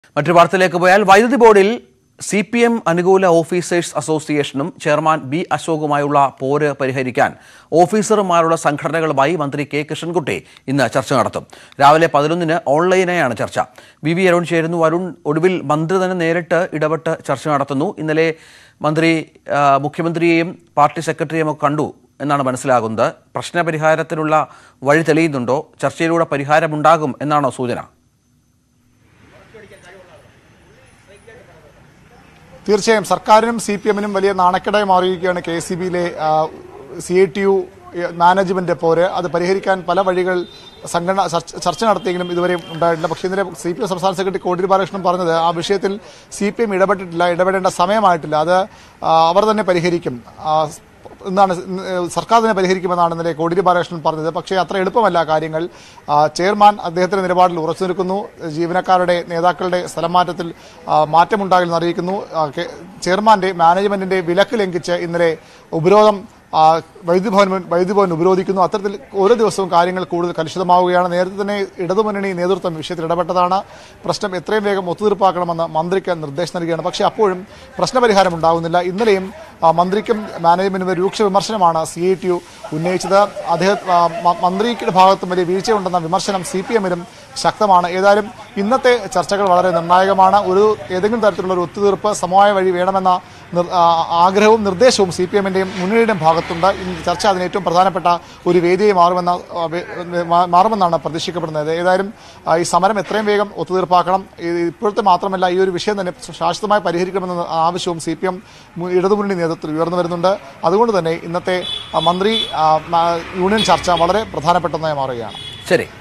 മറ്റൊരു വാർത്തയിലേക്ക് പോയാൽ വൈദ്യുതി ബോർഡിൽ സി പി എം അനുകൂല ഓഫീസേഴ്സ് അസോസിയേഷനും ചെയർമാൻ ബി അശോകുമായുള്ള പോര് പരിഹരിക്കാൻ ഓഫീസർമാരുടെ സംഘടനകളുമായി മന്ത്രി കെ കൃഷ്ണൻകുട്ടി ഇന്ന് ചർച്ച നടത്തും രാവിലെ പതിനൊന്നിന് ഓൺലൈനായാണ് ചർച്ച വി വി അരുൺ ചേരുന്നു അരുൺ ഒടുവിൽ മന്ത്രി തന്നെ നേരിട്ട് ഇടപെട്ട് ചർച്ച നടത്തുന്നു ഇന്നലെ മന്ത്രി ആ, മുഖ്യമന്ത്രിയെയും പാർട്ടി സെക്രട്ടറിയെയും ഒക്കെ കണ്ടു എന്നാണ് മനസ്സിലാകുന്നത് പ്രശ്നപരിഹാരത്തിനുള്ള വഴി തെളിയുന്നുണ്ടോ ചർച്ചയിലൂടെ പരിഹാരമുണ്ടാകും എന്നാണോ സൂചന തീർച്ചയായും സർക്കാരിനും സി പി എമ്മിനും വലിയ നാണക്കേടായി മാറിയിരിക്കുകയാണ് കെ സി ബിയിലെ C I T U management പോര് അത് പരിഹരിക്കാൻ പല വഴികൾ സംഘടന ചർച്ച ചർച്ച നടത്തിയെങ്കിലും ഇതുവരെ ഉണ്ടായിട്ടില്ല പക്ഷേ ഇന്നലെ സി പി എം സംസ്ഥാന സെക്രട്ടറി കോടിയേരി ബാലകൃഷ്ണൻ പറഞ്ഞത് ആ വിഷയത്തിൽ സി പി എം ഇടപെട്ടിട്ടില്ല ഇടപെടേണ്ട സമയമായിട്ടില്ല അത് ആ, അവർ തന്നെ പരിഹരിക്കും ആ, എന്നാണ് സർക്കാർ തന്നെ പരിഹരിക്കുമെന്നാണ് ഇന്നലെ കോടിയേരി ബാലകൃഷ്ണൻ പറഞ്ഞത് പക്ഷേ അത്ര എളുപ്പമല്ല കാര്യങ്ങൾ ആ, ചെയർമാൻ അദ്ദേഹത്തിന്റെ നിലപാടിൽ ഉറച്ചു നിൽക്കുന്നു ജീവനക്കാരുടെ നേതാക്കളുടെ സ്ഥലം മാറ്റത്തിൽ ആ, മാറ്റമുണ്ടാകില്ലെന്ന് അറിയിക്കുന്നു ആ, കെ- ചെയർമാന്റെ മാനേജ്മെന്റിന്റെ വിലക്ക് ലംഘിച്ച് ഇന്നലെ ഉപരോധം ആ, വൈദ്യുതി ഭവൻ വൈദ്യുതി ഭവൻ ഉപരോധിക്കുന്നു അത്തരത്തിൽ ഓരോ ദിവസവും കാര്യങ്ങൾ കൂടുതൽ കലുഷിതമാവുകയാണ് നേരത്തെ തന്നെ ഇടതുമുന്നണി നേതൃത്വം വിഷയത്തിൽ ഇടപെട്ടതാണ് പ്രശ്നം എത്രയും വേഗം ഒത്തുതീർപ്പാക്കണമെന്ന് മന്ത്രിക്ക് നിർദ്ദേശം നൽകുകയാണ് പക്ഷേ അപ്പോഴും പ്രശ്നപരിഹാരം ഉണ്ടാകുന്നില്ല ഇന്നലെയും ആ, മന്ത്രിക്കും മാനേജ്മെന്റിനും രൂക്ഷ വിമർശനമാണ് സി ഐ ടി യു ഉന്നയിച്ചത് അദ്ദേഹം ആ, മ- മന്ത്രിയുടെ ഭാഗത്തും വലിയ വീഴ്ചയുണ്ടെന്ന വിമർശനം സി പി എമ്മിനും ശക്തമാണ് ഏതായാലും ഇന്നത്തെ ചർച്ചകൾ വളരെ നിർണായകമാണ് ഒരു ഏതെങ്കിലും തരത്തിലുള്ള ഒരു ഒത്തുതീർപ്പ് സമവായ വഴി വേണമെന്ന നിർ- ആ, ആഗ്രഹവും നിർദ്ദേശവും സി പി എമ്മിൻ്റെയും മുന്നണിയുടെയും ഭാഗത്തുണ്ട് ഈ ചർച്ച അതിന് ഏറ്റവും പ്രധാനപ്പെട്ട ഒരു വേദിയായി മാറുമെന്ന ആ, വേ- മാ- മാറുമെന്നാണ് പ്രതീക്ഷിക്കപ്പെടുന്നത് ഏതായാലും ആ, ഈ സമരം എത്രയും വേഗം ഒത്തുതീർപ്പാക്കണം ഇത് ഇപ്പോഴത്തെ മാത്രമല്ല ഈ ഒരു വിഷയം തന്നെ ശാശ്വതമായി പരിഹരിക്കണമെന്ന ആവശ്യവും സി പി എം ഇടതുമുന്നണി നേതൃത്വത്തിൽ ഉയർന്നു വരുന്നുണ്ട് അതുകൊണ്ട് തന്നെ ഇന്നത്തെ ആ, മന്ത്രി ആ, മ- യൂണിയൻ ചർച്ച വളരെ പ്രധാനപ്പെട്ട ഒന്നായി മാറുകയാണ് ശരി